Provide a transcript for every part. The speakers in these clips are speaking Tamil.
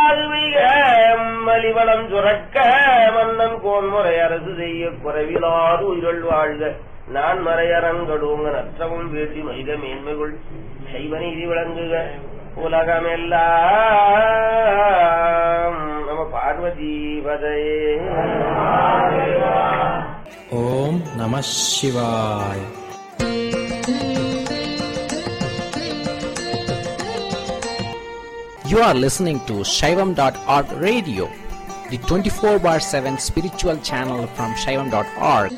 மாதுவைக மலிவளம் சுரக்க மன்னன் கோன்முறை அரசு செய்ய குறைவிலாது உயிர்கள் வாழ்க நான் மறையரங்கடுங்க நற்றவும் வேட்டி மனித மேன்மைகள் செய்வநீதி விளங்குக உலகமெல்லாம் நம பார்வதி பதையே ஓம் நம சிவாய் You are listening to Shaivam.org radio, the 24 bar 7 spiritual channel from Shaivam.org.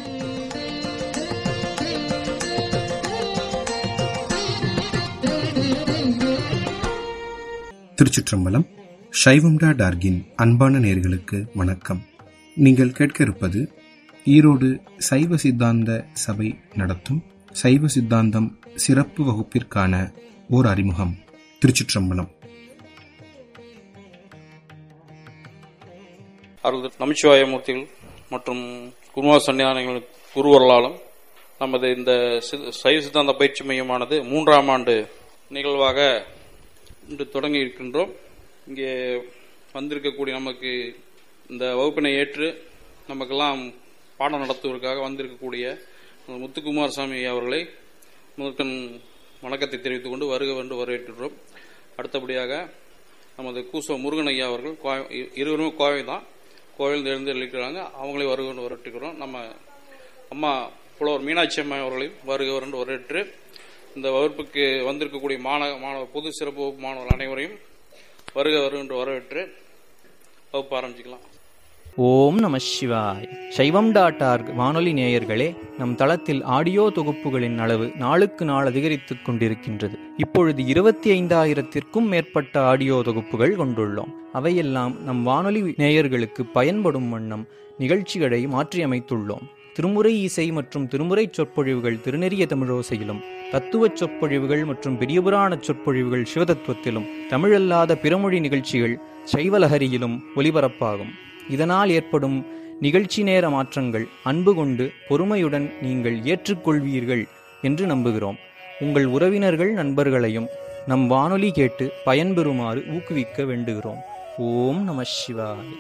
திருச்சிற்றம்பலம் சைவம்டா டார்கின் அன்பான நேர்களுக்கு வணக்கம் நீங்கள் கேட்க இருப்பது ஈரோடு சைவ சித்தாந்த சபை நடத்தும் சைவ சித்தாந்தம் சிறப்பு வகுப்பிற்கான ஓர் அறிமுகம் திருச்சிற்றம்பலம் அருள் நமச்சிவாய மூர்த்திகள் மற்றும் குருமா சன்னிதானங்கள் குருவர்களாலும் நமது இந்த சி- சைவ சித்தாந்த பயிற்சி மையமானது மூன்றாம் ஆண்டு நிகழ்வாக இன்று தொடங்கி இருக்கின்றோம் இங்கே வந்திருக்கக்கூடிய நமக்கு இந்த வகுப்பினை ஏற்று நமக்கெல்லாம் பாடம் நடத்துவதற்காக வந்திருக்கக்கூடிய முத்துக்குமார் சாமி அவர்களை முதற்கண் வணக்கத்தை தெரிவித்துக் கொண்டு வருக என்று வரவேற்றுகிறோம் அடுத்தபடியாக நமது கூசோ முருகன் ஐயா அவர்கள் கோய- இ- இருவருமே கோவை தான் கோவில் இருந்து இருக்கிறாங்க அவங்களே வருகன்னு வரட்டுக்கிறோம் நம்ம அம்மா புலவர் மீனாட்சி அம்மா அவர்களையும் வருக என்று வரவேற்று இந்த வகுப்புக்கு வந்திருக்கக்கூடிய மாணவ மாணவ பொது சிறப்பு வகுப்பு மாணவர்கள் அனைவரையும் வருக வருகின்ற வரவேற்று வகுப்பு ஆரம்பிச்சுக்கலாம் ஓம் நம சிவாய் சைவம் டாட் ஆர்க் வானொலி நேயர்களே நம் தளத்தில் ஆடியோ தொகுப்புகளின் அளவு நாளுக்கு நாள் அதிகரித்துக் கொண்டிருக்கின்றது இப்பொழுது இருபத்தி ஐந்தாயிரத்திற்கும் மேற்பட்ட ஆடியோ தொகுப்புகள் கொண்டுள்ளோம் அவையெல்லாம் நம் வானொலி நேயர்களுக்கு பயன்படும் வண்ணம் நிகழ்ச்சிகளை மாற்றியமைத்துள்ளோம் திருமுறை இசை மற்றும் திருமுறை சொற்பொழிவுகள் திருநெறிய தமிழோசையிலும் தத்துவச் சொற்பொழிவுகள் மற்றும் பெரியபுராண சொற்பொழிவுகள் சிவதத்துவத்திலும் தமிழல்லாத பிறமொழி நிகழ்ச்சிகள் சைவலஹரியிலும் ஒலிபரப்பாகும் இதனால் ஏற்படும் நிகழ்ச்சி நேர மாற்றங்கள் அன்பு கொண்டு பொறுமையுடன் நீங்கள் ஏற்றுக்கொள்வீர்கள் என்று நம்புகிறோம் உங்கள் உறவினர்கள் நண்பர்களையும் நம் வானொலி கேட்டு பயன்பெறுமாறு ஊக்குவிக்க வேண்டுகிறோம் ஓம் நம சிவாய்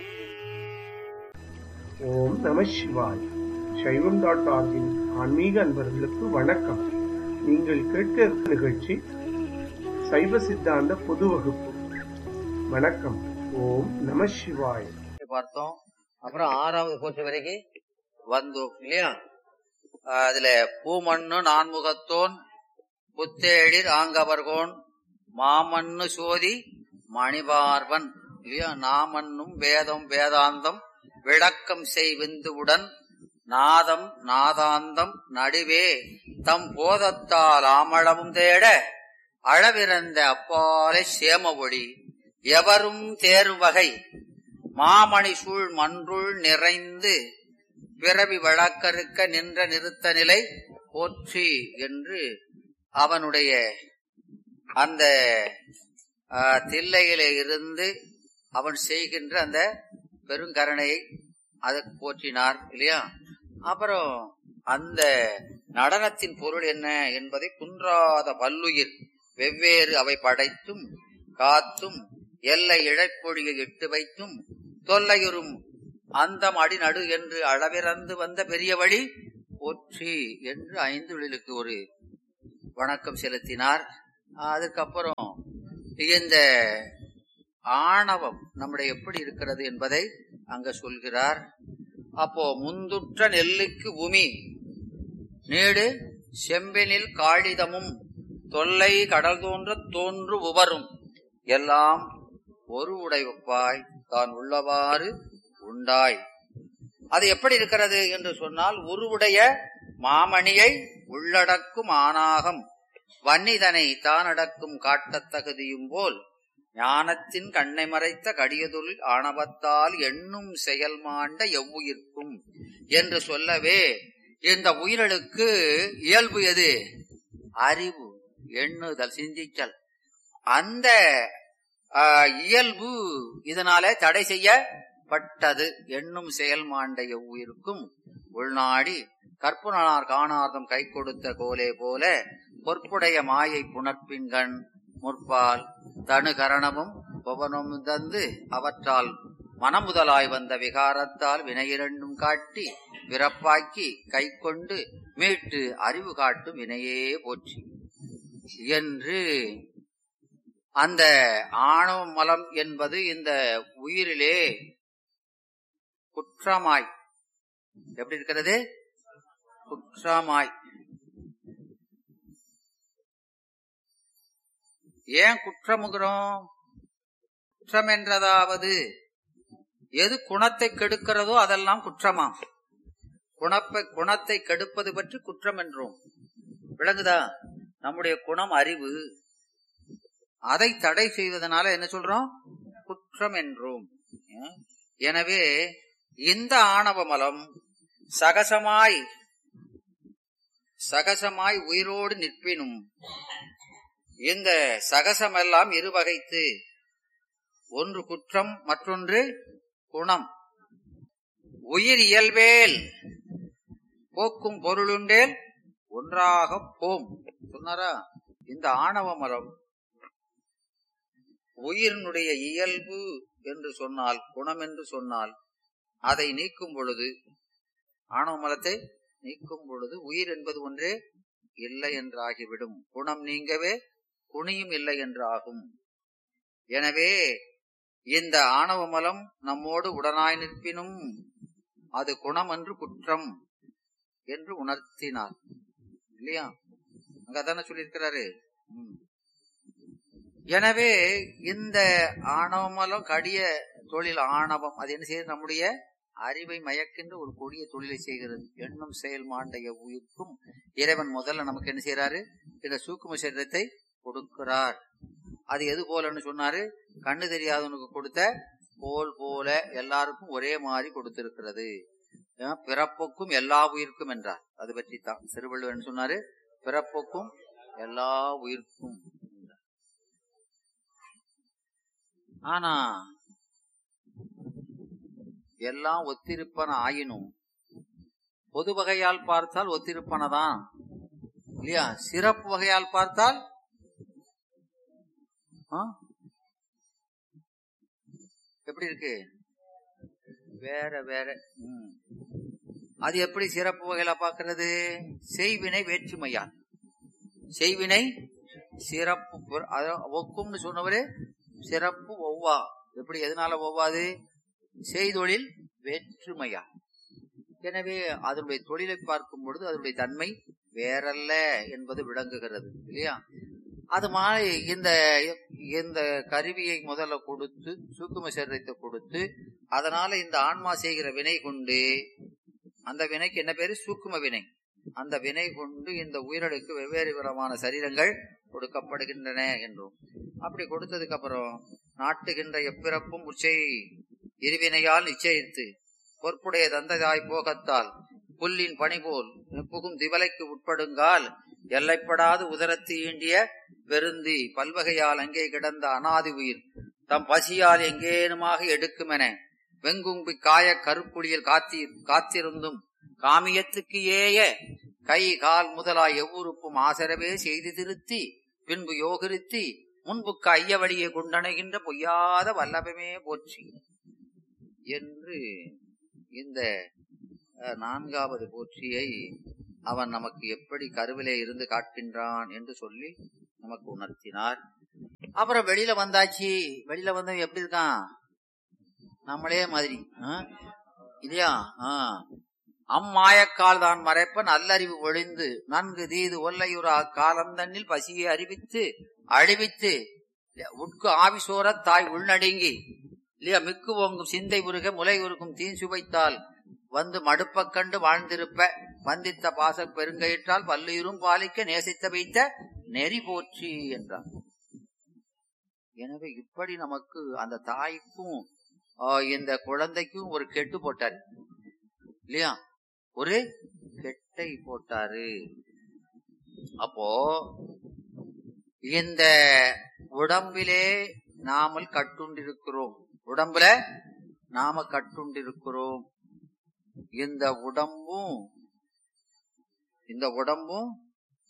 ஓம் நம சிவாய் சைவம் டாட் ஆர்கின் ஆன்மீக அன்பர்களுக்கு வணக்கம் நீங்கள் கேட்க இருக்கும் நிகழ்ச்சி சைவ சித்தாந்த பொது வகுப்பு வணக்கம் ஓம் நம சிவாய் பார்த்தோம் அப்புறம் ஆறாவது போற்று வரைக்கும் வந்தோம் இல்லையா ஆஹ் அதுல பூமண்ணு நான்முகத்தோன் புத்தேழிர் ஆங்கவர்கோன் மாமண்ணு சோதி மணிபார்வன் இல்லையா நாமன்னும் வேதம் வேதாந்தம் விளக்கம் செய் விந்துவுடன் நாதம் நாதாந்தம் நடுவே தம் போதத்தால் ஆமளவும் தேட அளவிறந்த அப்பாலை சேம ஒளி எவரும் தேர்வகை மாமணி சூழ் மன்றுள் நிறைந்து பிறவி வழக்கறுக்க நின்ற நிறுத்த நிலை போற்றி என்று அவனுடைய அந்த ஆ, தில்லையிலே இருந்து அவன் செய்கின்ற அந்த பெருங்கருணையை அதற்கு போற்றினார் இல்லையா அப்புறம் அந்த நடனத்தின் பொருள் என்ன என்பதை குன்றாத பல்லுயிர் வெவ்வேறு அவை படைத்தும் காத்தும் எல்லை இழைப்பொழியை இட்டு வைத்தும் தொல்லையுறும் அந்தம் அடிநடு என்று அளவிறந்து வந்த பெரிய வழி போற்றி என்று ஐந்து விழிலுக்கு ஒரு வணக்கம் செலுத்தினார் அதுக்கப்புறம் இந்த ஆணவம் நம்முடைய எப்படி இருக்கிறது என்பதை அங்க சொல்கிறார் அப்போ முந்துற்ற நெல்லுக்கு உமி நீடு செம்பினில் காளிதமும் தொல்லை கடல் தோன்ற தோன்று உவரும் எல்லாம் ஒரு உடைப்பாய் தான் உள்ளவாறு உண்டாய் அது எப்படி இருக்கிறது என்று சொன்னால் உருவுடைய மாமணியை உள்ளடக்கும் ஆணாகம் வன்னிதனை தானடக்கும் காட்டத் தகுதியும் போல் ஞானத்தின் கண்ணை மறைத்த கடியதுள் ஆணவத்தால் எண்ணும் செயல் மாண்ட எவ்வுயிர்க்கும் என்று சொல்லவே இந்த உயிர்களுக்கு இயல்பு எது அறிவு எண்ணுதல் சிந்தித்தல் அந்த ஆ, இயல்பு இதனாலே தடை செய்யப்பட்டது எண்ணும் செயல் மாண்ட எவ்வுயிருக்கும் உள்நாடி கற்புனார் காணார்தம் கை கொடுத்த கோலே போல பொற்புடைய மாயை புணர்ப்பின்கண் முற்பால் தனுகரணமும் பவனம் தந்து அவற்றால் மனமுதலாய் வந்த விகாரத்தால் வினையிரண்டும் காட்டி பிறப்பாக்கி கை கொண்டு மீட்டு அறிவு காட்டும் வினையே போற்றி என்று அந்த ஆணவ மலம் என்பது இந்த உயிரிலே குற்றமாய் எப்படி இருக்கிறது குற்றமாய் ஏன் குற்றமுகிறோம் குற்றம் என்றதாவது எது குணத்தை கெடுக்கிறதோ அதெல்லாம் குற்றமாம் குணப்ப குணத்தை கெடுப்பது பற்றி குற்றம் என்றோம் விளங்குதா நம்முடைய குணம் அறிவு அதை தடை செய்வதனால என்ன சொல்றோம் குற்றம் என்றோம் ஏன்? எனவே இந்த ஆணவ மலம் சகசமாய் சகசமாய் உயிரோடு நிற்பினும் இந்த சகசமெல்லாம் இருவகைத்து ஒன்று குற்றம் மற்றொன்று குணம் உயிர் இயல்பேல் போக்கும் பொருளுண்டேல் ஒன்றாக போம் சொன்னாரா இந்த ஆணவ மரம் உயிரினுடைய இயல்பு என்று சொன்னால் குணம் என்று சொன்னால் அதை நீக்கும் பொழுது ஆணவ மலத்தை நீக்கும் பொழுது உயிர் என்பது ஒன்றே இல்லை என்றாகிவிடும் குணம் நீங்கவே குணியும் இல்லை என்று ஆகும் எனவே இந்த ஆணவ மலம் நம்மோடு உடனாய் நிற்பினும் அது குணம் என்று குற்றம் என்று உணர்த்தினார் இல்லையா அங்கதானே சொல்லியிருக்கிறாரு ம். எனவே இந்த ஆணவமலம் கடிய தொழில் ஆணவம் அது என்ன செய்யுது நம்முடைய அறிவை மயக்கின்ற ஒரு கொடிய தொழிலை செய்கிறது எண்ணம் செயல் மாண்டைய உயிர்க்கும் இறைவன் முதல்ல நமக்கு என்ன செய்யறாரு இந்த சூக்கும சரீரத்தை கொடுக்கிறார் அது எது போலன்னு சொன்னாரு கண்ணு தெரியாதவனுக்கு கொடுத்த போல் போல எல்லாருக்கும் ஒரே மாதிரி கொடுத்திருக்கிறது அஹ் பிறப்புக்கும் எல்லா உயிர்க்கும் என்றார் அது பற்றி தான் திருவள்ளுவர் என்ன சொன்னாரு பிறப்புக்கும் எல்லா உயிர்க்கும் என்றார். ஆனா எல்லாம் ஒத்திருப்பன ஆயினும் பொது வகையால் பார்த்தால் ஒத்திருப்பனதான் இல்லையா சிறப்பு வகையால் பார்த்தால் ஆ? எப்படி இருக்கு வேற வேற ம். அது எப்படி சிறப்பு வகையில பார்க்கிறது செய்வினை வேற்றுமையால் செய்வினை சிறப்பு பொரு- அத- ஒக்கும்னு சொன்னவரு சிறப்பு ஒவ்வா எப்படி எதனால ஒவ்வாது செய்தொழில் வேற்றுமையா எனவே அதனுடைய தொழிலை பார்க்கும் பொழுது அதனுடைய தன்மை வேறல்ல என்பது விளங்குகிறது இல்லையா அது மாதிரி இந்த இந்த கருவியை முதல்ல கொடுத்து சூக்கும சரீரத்தை கொடுத்து அதனால இந்த ஆன்மா செய்கிற வினை கொண்டு அந்த வினைக்கு என்ன பேரு சூக்கும வினை அந்த வினை கொண்டு இந்த உயிரடுக்கு வெவ்வேறு விதமான சரீரங்கள் கொடுக்கப்படுகின்றன என்றும் அப்படி கொடுத்ததுக்கு அப்புறம் நாட்டுகின்ற எப்பிறப்பும் உச்சை இருவினையால் நிச்சயித்து பொற்புடைய தந்ததாய் போகத்தால் புல்லின் பணி போல் புகும் திவலைக்கு உட்படுங்கால் எல்லைப்படாது உதரத்து ஈண்டிய பெருந்தி பல்வகையால் அங்கே கிடந்த அனாதி உயிர் தம் பசியால் எங்கேனுமாக எடுக்குமென வெங்கும்பி காய கருப்புளியில் காத்தி காத்திருந்தும் காமியத்துக்கு ஏய கை கால் முதலாய் எவ்வுறுப்பும் ஆசரவே செய்து திருத்தி பின்பு யோகரித்தி முன்புக்கு ஐய வழியை கொண்டணைகின்ற பொய்யாத வல்லபமே போற்றி என்று இந்த அஹ், நான்காவது போற்றியை அவன் நமக்கு எப்படி கருவிலே இருந்து காட்டுகின்றான் என்று சொல்லி நமக்கு உணர்த்தினார் அப்புறம் வெளியில வந்தாச்சு வெளியில வந்தவன் எப்படி இருக்கான் நம்மளே மாதிரி ஆ? இல்லையா ஆ. அம்மாயக்கால் தான் மறைப்ப நல்லறிவு ஒளிந்து நன்கு தீது ஒல்லையுறா காலந்தன்னில் பசியை அறிவித்து அழிவித்து உட்கு ஆவிசோர தாய் உள்நடுங்கி இல்லையா மிக்கு ஓங்கும் சிந்தை உருக முலை உருகும் தீன் சுவைத்தால் வந்து மடுப்பக் கண்டு வாழ்ந்திருப்ப வந்தித்த பாச பெருங்கயிற்றால் பல்லுயிரும் பாலிக்க நேசித்த வைத்த நெறி போற்றி என்றார் எனவே இப்படி நமக்கு அந்த தாய்க்கும் ஆஹ், இந்த குழந்தைக்கும் ஒரு கெட்டு போட்டார் இல்லையா ஒரு கெட்டை போட்டாரு அப்போ இந்த உடம்பிலே நாமல் கட்டுண்டிருக்கிறோம் உடம்புல நாம கட்டுண்டிருக்கிறோம் இந்த உடம்பும் இந்த உடம்பும்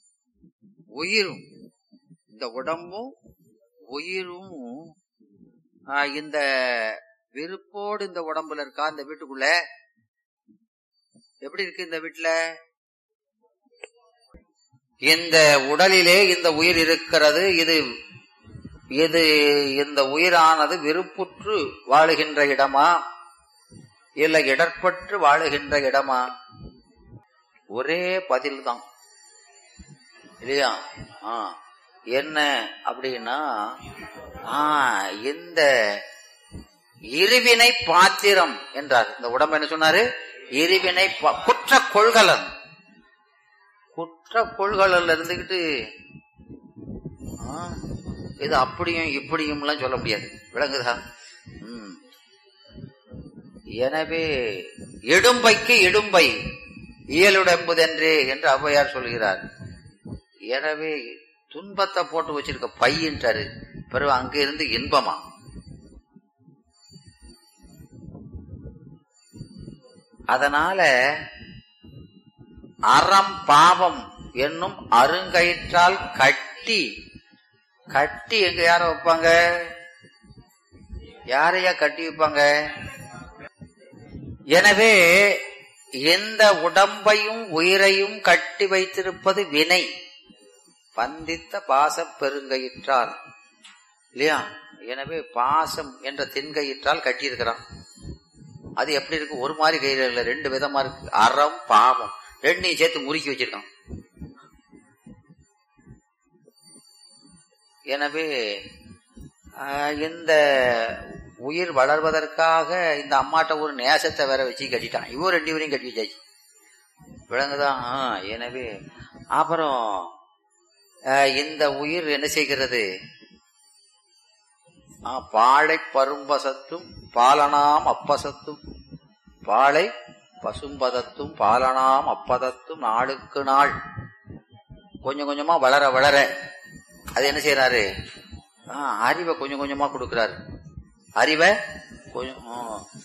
உயிரும் இந்த உடம்பும் உயிரும் ஆஹ், இந்த விருப்போடு இந்த உடம்புல இருக்கா இந்த வீட்டுக்குள்ள எப்படி இருக்கு இந்த வீட்டுல இந்த உடலிலே இந்த உயிர் இருக்கிறது இது இது இந்த உயிரானது விருப்புற்று வாழுகின்ற இடமா இல்ல இடர்பற்று வாழுகின்ற இடமா ஒரே பதில் தான் இல்லையா ஆ என்ன அப்படின்னா ஆ இந்த இருவினை பாத்திரம் என்றார் இந்த உடம்பு என்ன சொன்னாரு இருவினை பா- குற்ற கொள்கலன் குற்ற கொள்கலன்ல இருந்துகிட்டு ஆ, இது அப்படியும் இப்படியும்லாம் சொல்ல முடியாது விளங்குதா ம். எனவே இடும்பைக்கு இடும்பை இயலுடம்புதென்றே என்று ஔவையார் சொல்கிறார் எனவே துன்பத்தை போட்டு வச்சிருக்க பையின்றாரு பிறகு அங்க இருந்து இன்பமா அதனால அறம் பாவம் என்னும் அருங்கயிற்றால் கட்டி கட்டி எங்க யார வைப்பாங்க யாரையா கட்டி வைப்பாங்க எனவே எந்த உடம்பையும் உயிரையும் கட்டி வைத்திருப்பது வினை பந்தித்த பாச பெருங்கயிற்றால் இல்லையா எனவே பாசம் என்ற தென்கயிற்றால் கட்டியிருக்கிறான் அது எப்படி இருக்கு ஒரு மாதிரி கயிறு இல்ல ரெண்டு விதமா இருக்கு அறம் பாவம் ரெண்டையும் சேர்த்து முறுக்கி வச்சிருக்கான் எனவே ஆஹ், இந்த உயிர் வளர்வதற்காக இந்த அம்மாட்ட ஒரு நேசத்தை வேற வச்சு கட்டிட்டான் இவன் ரெண்டு பேரையும் கட்டி வச்சாச்சு விளங்குதான் ஆ, எனவே அப்புறம் ஆஹ், இந்த உயிர் என்ன செய்கிறது ஆ, பாழை பரும்பசத்தும் பாலனாம் அப்பசத்தும் பாழை பசும்பதத்தும் பாலனாம் அப்பதத்தும் நாளுக்கு நாள் கொஞ்சம் கொஞ்சமா வளர வளர அது என்ன செய்யறாரு ஆ, அறிவை கொஞ்சம் கொஞ்சமா கொடுக்கிறாரு அறிவை கொஞ்சம் ஆ.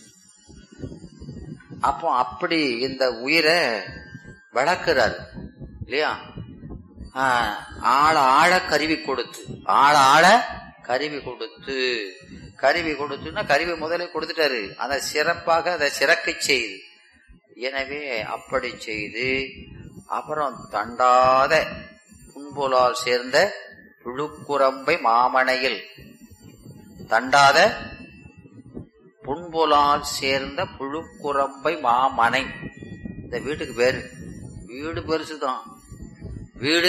அப்போ அப்படி இந்த உயிரை வளர்க்கிறாரு இல்லையா ஆ, ஆழ ஆழ கருவி கொடுத்து ஆழ ஆழ கருவி கொடுத்து கருவி கொடுத்துன்னா கருவி முதல்ல கொடுத்துட்டாரு அதை சிறப்பாக அதை சிறக்க செய்து எனவே அப்படி செய்து அப்புறம் தண்டாத புன்புலால் சேர்ந்த புழுக்குரம்பை மாமனையில் தண்டாத புன்புலால் சேர்ந்த புழுக்குரம்பை மாமனை இந்த வீட்டுக்கு பேரு வீடு பெருசுதான் வீடு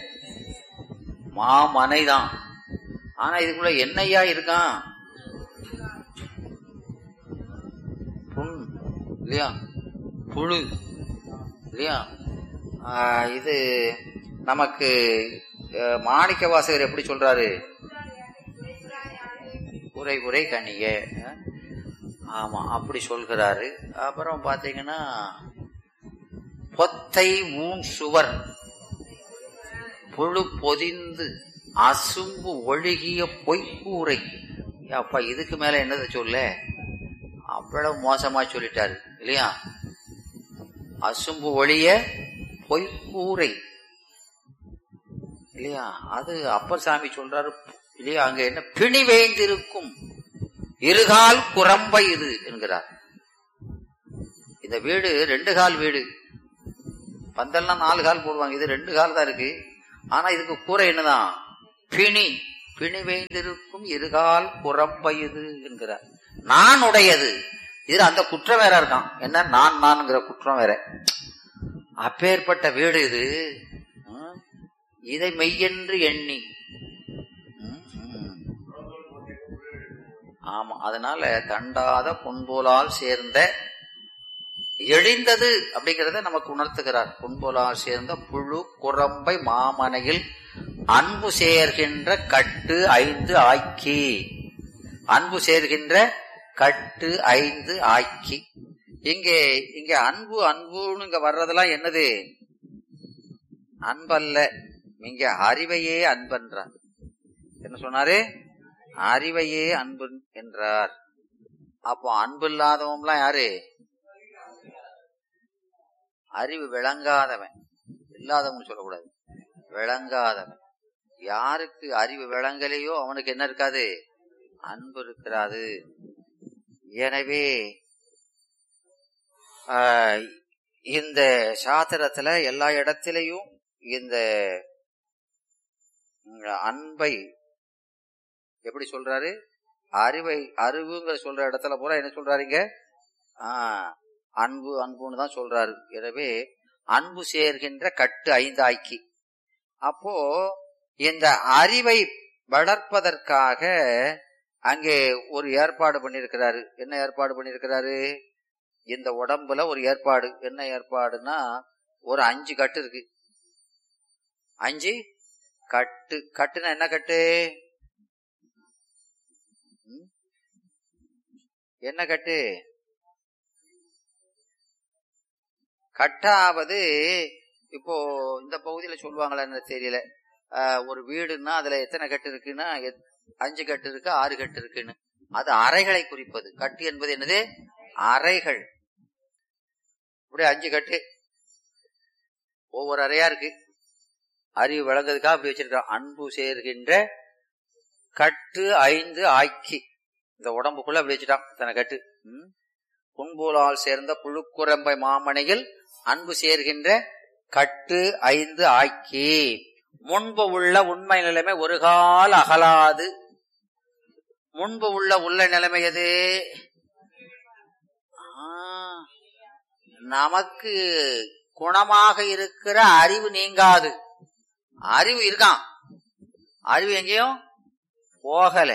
மாமனை தான் ஆனா இதுக்குள்ள என்னையா இருக்கான் புண் இல்லையா புழு இல்லையா ஆஹ் இது நமக்கு அஹ், மாணிக்க வாசகர் எப்படி சொல்றாரு குறை குறை கணிக அஹ், ஆமா அப்படி சொல்கிறாரு அப்புறம் பாத்தீங்கன்னா பொத்தை ஊன் சுவர் புழு பொதிந்து அசும்பு ஒழுகிய பொய்க்கூரை அப்பா இதுக்கு மேல என்னது சொல்ல அவ்வளவு மோசமா சொல்லிட்டாரு இல்லையா அசும்பு ஒழிய பொய்க்கூரை இல்லையா அது அப்பர் சாமி சொல்றாரு இல்லையா அங்க என்ன பிணி வேய்ந்திருக்கும் இருகால் குரம்பை இது என்கிறார் இந்த வீடு ரெண்டு கால் வீடு பந்தல்லாம் நாலு கால் போடுவாங்க இது ரெண்டு கால் தான் இருக்கு ஆனா இதுக்கு கூரை என்னதான் பிணி பிணி வேய்ந்திருக்கும் இருகால் குரம்பை இது என்கிறார் நான் உடையது இது அந்த குற்றம் வேற இருக்கான் என்ன நான் நான்ங்கிற குற்றம் வேற அப்பேற்பட்ட வீடு இது ம், இதை மெய்யென்று எண்ணி ம், ம். ஆமா அதனால தண்டாத பொன்போலால் சேர்ந்த எழிந்தது அப்படிங்கறத நமக்கு உணர்த்துகிறார் பொன்போலால் சேர்ந்த புழு குரம்பை மாமனையில் அன்பு சேர்கின்ற கட்டு ஐந்து ஆக்கி அன்பு சேர்கின்ற கட்டு ஐந்து ஆக்கி இங்கே இங்க அன்பு அன்புன்னு இங்க வர்றதெல்லாம் என்னது அன்பல்ல இங்க அறிவையே அன்பன்றார் என்ன சொன்னாரு அறிவையே அன்பு என்றார் அப்போ அன்பு இல்லாதவன்லாம் யாரு அறிவு விளங்காதவன் இல்லாதவன் சொல்லக்கூடாது விளங்காதவன் யாருக்கு அறிவு விளங்கலையோ அவனுக்கு என்ன இருக்காது அன்பு இருக்கிறது எனவே ஆஹ், இந்த சாத்திரத்துல எல்லா இடத்திலையும் இந்த ம், அன்பை எப்படி சொல்றாரு அறிவை அறிவுங்கிற சொல்ற இடத்துல பூரா என்ன சொல்றாருங்க ஆஹ், அன்பு அன்புன்னு தான் சொல்றாரு எனவே அன்பு சேர்கின்ற கட்டு ஐந்தாய்க்கு அப்போ இந்த அறிவை வளர்ப்பதற்காக அங்கே ஒரு ஏற்பாடு பண்ணியிருக்கிறாரு என்ன ஏற்பாடு பண்ணியிருக்கிறாரு இந்த உடம்புல ஒரு ஏற்பாடு என்ன ஏற்பாடுன்னா ஒரு அஞ்சு கட்டு இருக்கு அஞ்சு கட்டு கட்டுனா என்ன கட்டு ம்? என்ன கட்டு கட்டாவது இப்போ இந்த பகுதியில சொல்லுவாங்களான்னு தெரியல ஆஹ், ஒரு வீடுன்னா அதுல எத்தனை கட்டு இருக்குன்னா எத்- அஞ்சு கட்டு இருக்கு ஆறு கட்டு இருக்குன்னு அது அறைகளை குறிப்பது கட்டு என்பது என்னது அறைகள் இப்படி அஞ்சு கட்டு ஒவ்வொரு அறையா இருக்கு அறிவு வழங்குறதுக்காக அப்படி வச்சிருக்கோம் அன்பு சேர்கின்ற கட்டு ஐந்து ஆக்கி இந்த உடம்புக்குள்ள அப்படி வச்சுட்டான் இத்தனை கட்டு ம்? புன்போலால் சேர்ந்த புழுக்குரம்பை மாமனையில் அன்பு சேர்கின்ற கட்டு ஐந்து ஆக்கி முன்பு உள்ள உண்மை நிலைமை ஒரு கால் அகலாது முன்பு உள்ள உள்ள நிலைமை எது ஆ, நமக்கு குணமாக இருக்கிற அறிவு நீங்காது அறிவு இருக்கான் அறிவு எங்கேயும் போகல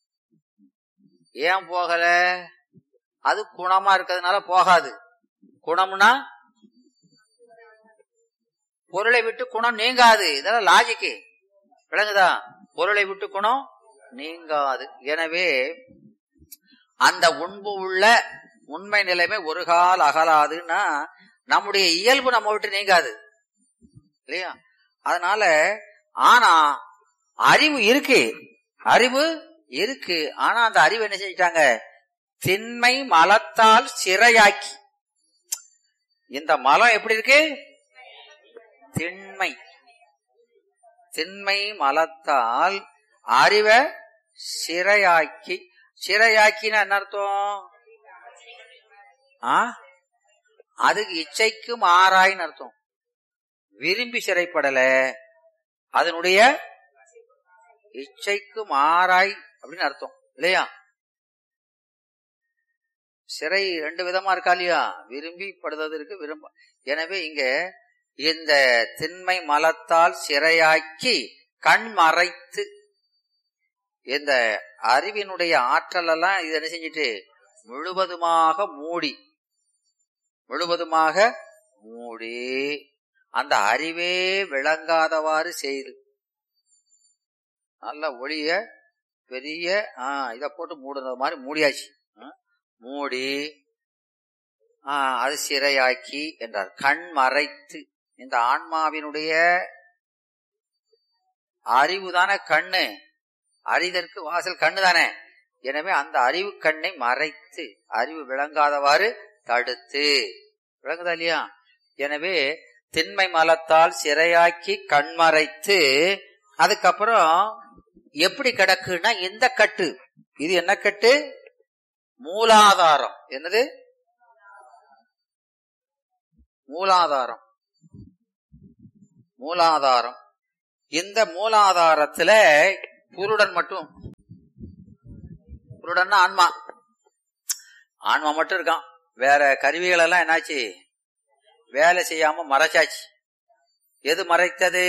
ஏன் போகல அது குணமா இருக்கிறதுனால போகாது குணம்னா பொருளை விட்டு குணம் நீங்காது இதெல்லாம் லாஜிக்கு விளங்குதா பொருளை விட்டு குணம் நீங்காது எனவே அந்த உண்பு உள்ள உண்மை நிலைமை ஒரு கால் அகலாதுன்னா நம்முடைய இயல்பு நம்ம விட்டு நீங்காது இல்லையா அதனால ஆனா அறிவு இருக்கு அறிவு இருக்கு ஆனா அந்த அறிவு என்ன செஞ்சிட்டாங்க திண்மை மலத்தால் சிறையாக்கி இந்த மலம் எப்படி இருக்கு திண்மை திண்மை மலத்தால் அறிவை சிறையாக்கி சிறையாக்கினா என்ன அர்த்தம் ஆ அதுக்கு இச்சைக்கு மாறாயின்னு அர்த்தம் விரும்பி சிறைப்படல அதனுடைய இச்சைக்கு மாறாய் அப்படின்னு அர்த்தம் இல்லையா சிறை ரெண்டு விதமா இருக்கா இல்லையா விரும்பி படுறது இருக்கு விரும்ப எனவே இங்க இந்த திண்மை மலத்தால் சிறையாக்கி கண் மறைத்து இந்த அறிவினுடைய ஆற்றல் எல்லாம் இது என்ன செஞ்சிட்டு முழுவதுமாக மூடி முழுவதுமாக மூடி அந்த அறிவே விளங்காதவாறு செய்து நல்ல ஒளிய பெரிய ஆஹ் இத போட்டு மூடுனது மாதிரி மூடியாச்சு ஆ, மூடி ஆஹ் அது சிறையாக்கி என்றார் கண் மறைத்து இந்த ஆன்மாவினுடைய அறிவு தானே கண்ணு அறிதற்கு வாசல் கண்ணு தானே எனவே அந்த அறிவு கண்ணை மறைத்து அறிவு விளங்காதவாறு தடுத்து விளங்குதா இல்லையா எனவே திண்மை மலத்தால் சிறையாக்கி கண்மறைத்து அதுக்கப்புறம் எப்படி கிடக்குன்னா எந்த கட்டு இது என்ன கட்டு மூலாதாரம் என்னது மூலாதாரம் மூலாதாரம் இந்த மூலாதாரத்துல புருடன் மட்டும் புருடன்னா ஆன்மா ஆன்மா மட்டும் இருக்கான் வேற கருவிகள் எல்லாம் என்னாச்சு வேலை செய்யாம மறைச்சாச்சு எது மறைத்தது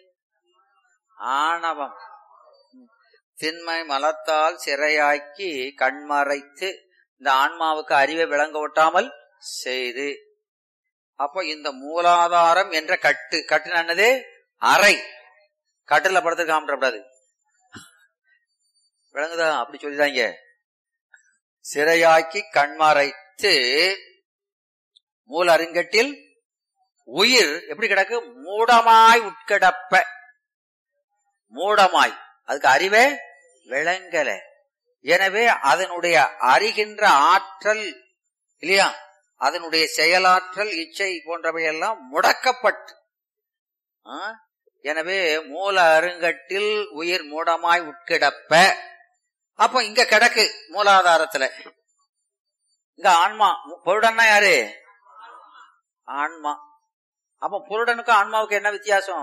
ஆணவம் திண்மை மலத்தால் சிறையாக்கி கண்மறைத்து இந்த ஆன்மாவுக்கு அறிவை விளங்க ஒட்டாமல் செய்து அப்போ இந்த மூலாதாரம் என்ற கட்டு கட்டு என்னது அறை கட்டுல படுத்துக்காமட்டக்கூடாது விளங்குதா அப்படி சொல்லிதாங்க சிறையாக்கி கண்மறைத்து மூல அருங்கட்டில் உயிர் எப்படி கிடக்கு மூடமாய் உட்கிடப்ப மூடமாய் அதுக்கு அறிவே விளங்கல எனவே அதனுடைய அறிகின்ற ஆற்றல் இல்லையா அதனுடைய செயலாற்றல் இச்சை போன்றவையெல்லாம் முடக்கப்பட்டு ஆ? எனவே மூல அருங்கட்டில் உயிர் மூடமாய் உட்கிடப்ப அப்ப இங்க கிடக்கு மூலாதாரத்துல இங்க ஆன்மா பொருடன்னா யாரு ஆன்மா அப்ப புருடனுக்கும் ஆன்மாவுக்கு என்ன வித்தியாசம்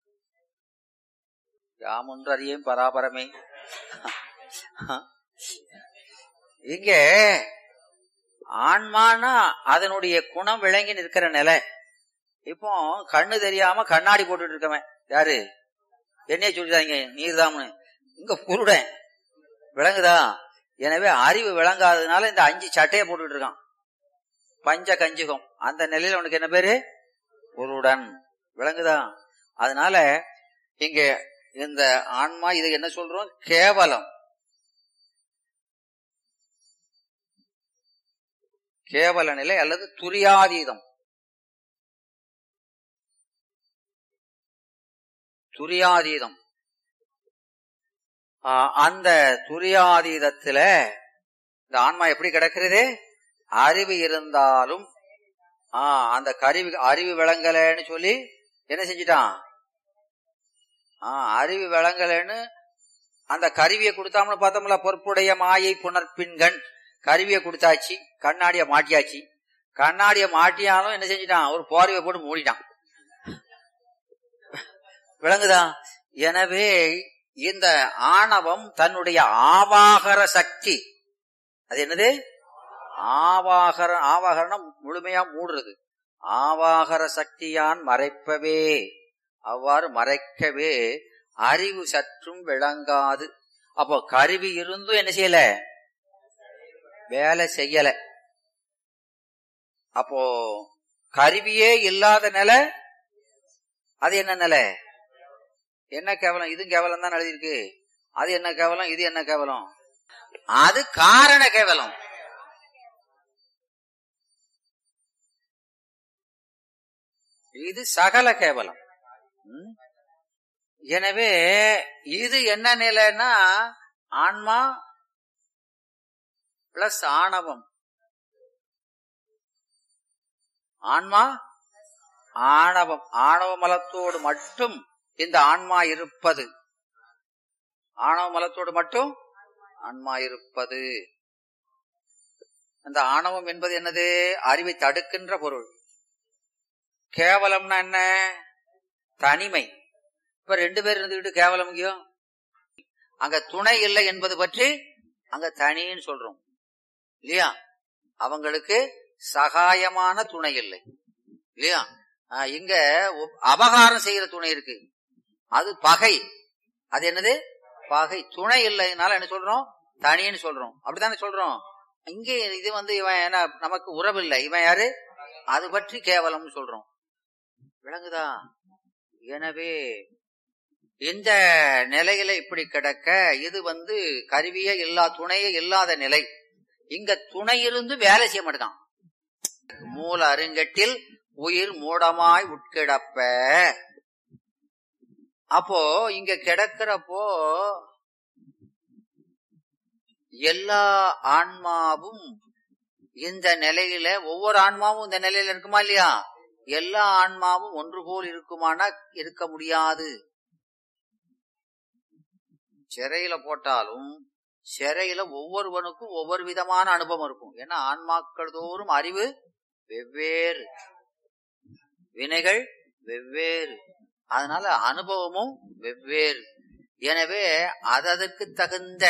யாமொன்று அறியேன் பராபரமே இங்க ஆன்மானா அதனுடைய குணம் விளங்கி நிற்கிற நிலை இப்போ கண்ணு தெரியாம கண்ணாடி போட்டுட்டு இருக்கவன் யாரு என்னைய சொல்லிட்டாங்க நீர்தாம்னு இங்க குருடன் விளங்குதா எனவே அறிவு விளங்காததுனால இந்த அஞ்சு சட்டையை போட்டுட்டு இருக்கான் பஞ்ச கஞ்சுகம் அந்த நிலையில உனக்கு என்ன பேரு குருடன் விளங்குதா அதனால இங்க இந்த ஆன்மா இது என்ன சொல்றோம் கேவலம் கேவல நிலை அல்லது துரியாதீதம் துரியாதீதம் ஆஹ் அந்த துரியாதீதத்துல இந்த ஆன்மா எப்படி கிடக்கிறது அறிவு இருந்தாலும் ஆஹ் அந்த கருவி அறிவு விளங்கலைன்னு சொல்லி என்ன செஞ்சிட்டான் ஆஹ் அறிவு விளங்கலைன்னு அந்த கருவியை கொடுத்தாமனு பார்த்தோம்ல பொறுப்புடைய மாயை புனர்பின்கண் கருவியை கொடுத்தாச்சு கண்ணாடிய மாட்டியாச்சு கண்ணாடிய மாட்டியாலும் என்ன செஞ்சிட்டான் ஒரு போர்வையை போட்டு மூடிட்டான் விளங்குதா எனவே இந்த ஆணவம் தன்னுடைய ஆவாகர சக்தி அது என்னது ஆவாகர ஆவாகரணம் முழுமையா மூடுறது ஆவாகர சக்தியான் மறைப்பவே அவ்வாறு மறைக்கவே அறிவு சற்றும் விளங்காது அப்போ கருவி இருந்தும் என்ன செய்யல வேலை செய்யல அப்போ கருவியே இல்லாத நிலை அது என்ன நிலை என்ன கேவலம் இது கேவலம் தான் எழுதியிருக்கு அது என்ன கேவலம் இது என்ன கேவலம் அது காரண கேவலம் இது சகல கேவலம் ம்? எனவே இது என்ன நிலைன்னா ஆன்மா பிளஸ் ஆணவம் ஆன்மா ஆணவம் ஆணவ மலத்தோடு மட்டும் இந்த ஆன்மா இருப்பது ஆணவ மலத்தோடு மட்டும் ஆன்மா இருப்பது அந்த ஆணவம் என்பது என்னது அறிவை தடுக்கின்ற பொருள் கேவலம்னா என்ன தனிமை இப்ப ரெண்டு பேர் இருந்துகிட்டு கேவலம் முக்கியம் அங்க துணை இல்லை என்பது பற்றி அங்க தனின்னு சொல்றோம் இல்லையா அவங்களுக்கு சகாயமான துணை இல்லை இல்லையா ஆஹ் இங்க ஒப்- அபகாரம் செய்யற துணை இருக்கு அது பகை அது என்னது பகை துணை இல்லைனால என்ன சொல்றோம் தனின்னு சொல்றோம் அப்படித்தானே சொல்றோம் இங்கே இது வந்து இவன் என்ன நமக்கு உறவு இல்லை இவன் யாரு அது பற்றி கேவலம்னு சொல்றோம் விளங்குதா எனவே இந்த நிலையில இப்படி கிடக்க இது வந்து கருவியே இல்லா துணையே இல்லாத நிலை இங்க துணை இருந்து வேலை செய்ய மாட்டான் மூல அருங்கட்டில் உயிர் மூடமாய் உட்கிடப்ப அப்போ இங்க கிடக்கிறப்போ எல்லா ஆன்மாவும் இந்த நிலையில ஒவ்வொரு ஆன்மாவும் இந்த நிலையில இருக்குமா இல்லையா எல்லா ஆன்மாவும் ஒன்று போல் இருக்குமானா இருக்க முடியாது சிறையில போட்டாலும் சிறையில ஒவ்வொருவனுக்கும் ஒவ்வொரு விதமான அனுபவம் இருக்கும் ஏன்னா ஆன்மாக்கள் தோறும் அறிவு வெவ்வேறு வினைகள் வெவ்வேறு அதனால அனுபவமும் வெவ்வேறு எனவே அதற்கு தகுந்த